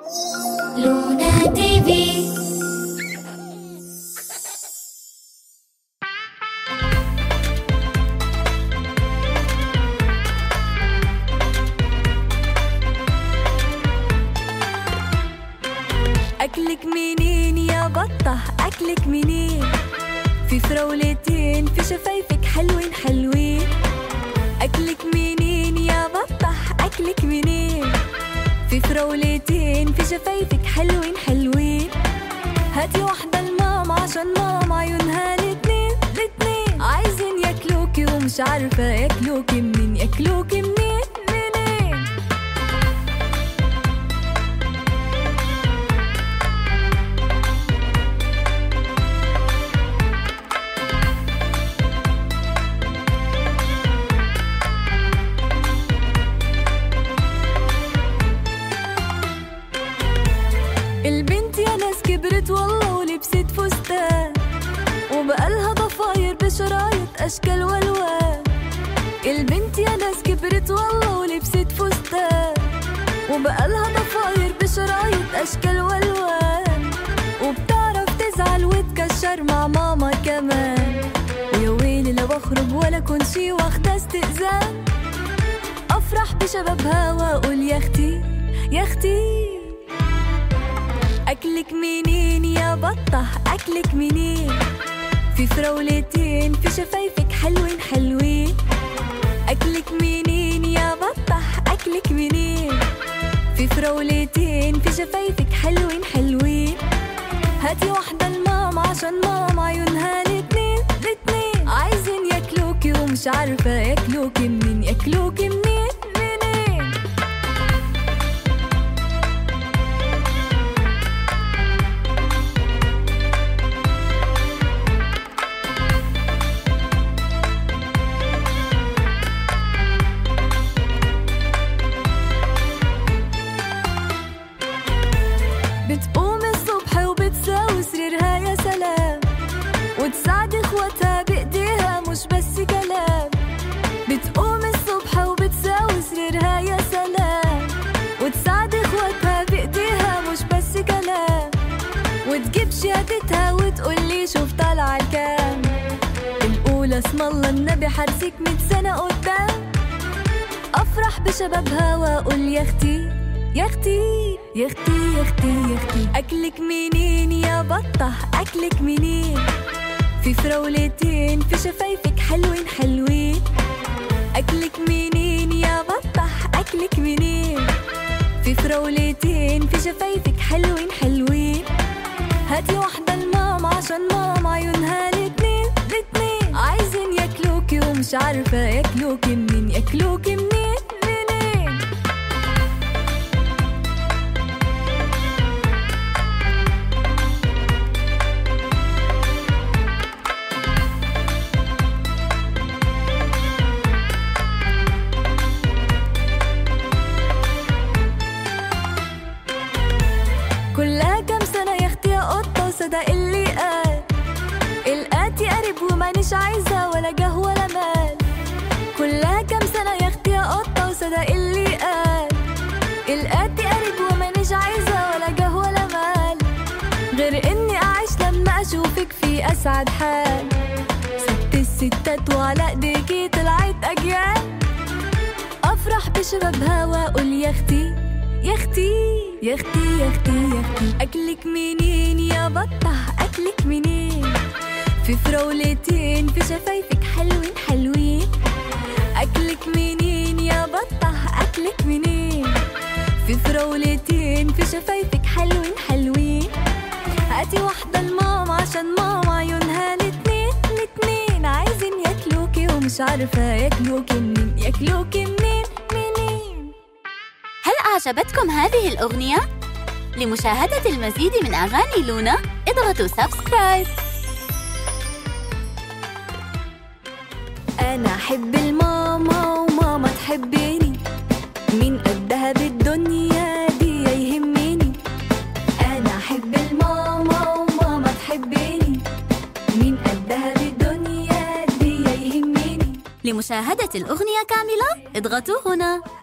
لونا تي في أكلك منين يا بطة أكلك منين في فراولتين في شفايفك حلوين حلوين أكلك منين يا بطة أكلك منين في فراولتين في شفايفك حلوين حلوين هاتي واحدة لماما عشان ماما عيونها الاتنين الاتنين عايزين ياكلوكي ومش عارفة ياكلوكي منين ياكلوكي منين منين البنت يا ناس كبرت والله ولبست فستان وبقالها ضفاير بشرايط اشكال والوان البنت يا ناس كبرت والله ولبست فستان وبقالها ضفاير بشرايط اشكال والوان وبتعرف تزعل وتكشر مع ماما كمان ويا ويلي لو اخرج ولا كون شي واخده استئذان افرح بشبابها واقول يا اختي يا اختي أكلك منين يا بطة أكلك منين في فراولتين في شفايفك حلوين حلوين أكلك منين يا بطة أكلك منين في فراولتين في شفايفك حلوين حلوين هاتي واحدة لماما عشان ماما عيونها الاتنين الاتنين عايزين ياكلوكي ومش عارفة ياكلوكي منين ياكلوكي منين منين بتقوم الصبح وبتساوي سريرها يا سلام وتساعد اخواتها بايديها مش بس كلام بتقوم الصبح وبتساوي سريرها يا سلام وتساعد اخواتها بايديها مش بس كلام وتجيب شهادتها وتقولي شوف طالعة الكام الأولى اسم الله النبي حرسك مية سنة قدام افرح بشبابها واقول يا اختي يا اختي يا اختي يا اختي يا اختي اكلك منين يا بطه اكلك منين في فراولتين في شفايفك حلوين حلوين اكلك منين يا بطه اكلك منين في فراولتين في شفايفك حلوين حلوين هاتي واحدة لماما عشان ماما عيونها الاتنين الاتنين عايزين ياكلوكي ومش عارفة ياكلوكي منين ياكلوكي منين منين كلها كام سنة يا اختي يا قطة وصدق اللي قال القاتي قريب ومانيش عايزة ولا جه ولا مال كلها كام سنة يا اختي يا قطة وصدق اللي قال القاتي قريب ومانيش عايزة ولا جه ولا مال غير اني اعيش لما اشوفك في اسعد حال ست الستات وعلى ايديكي طلعت اجيال افرح بشبابها واقول يا اختي يا اختي يا اختي يا اختي يا اختي اكلك منين يا بطه اكلك منين في فراولتين في شفايفك حلوين حلوين اكلك منين يا بطه اكلك منين في فراولتين في شفايفك حلوين حلوين هاتي واحدة لماما عشان ماما عيونها الاتنين الاتنين عايزين ياكلوكي ومش عارفة ياكلوكي منين ياكلوكي منين منين هل أعجبتكم هذه الأغنية؟ لمشاهدة المزيد من أغاني لونا اضغطوا سبسكرايب انا احب الماما وماما تحبني مين قدها بالدنيا دي يهمني انا احب الماما وماما تحبني مين قدها بالدنيا دي يهمني لمشاهدة الأغنية كاملة اضغطوا هنا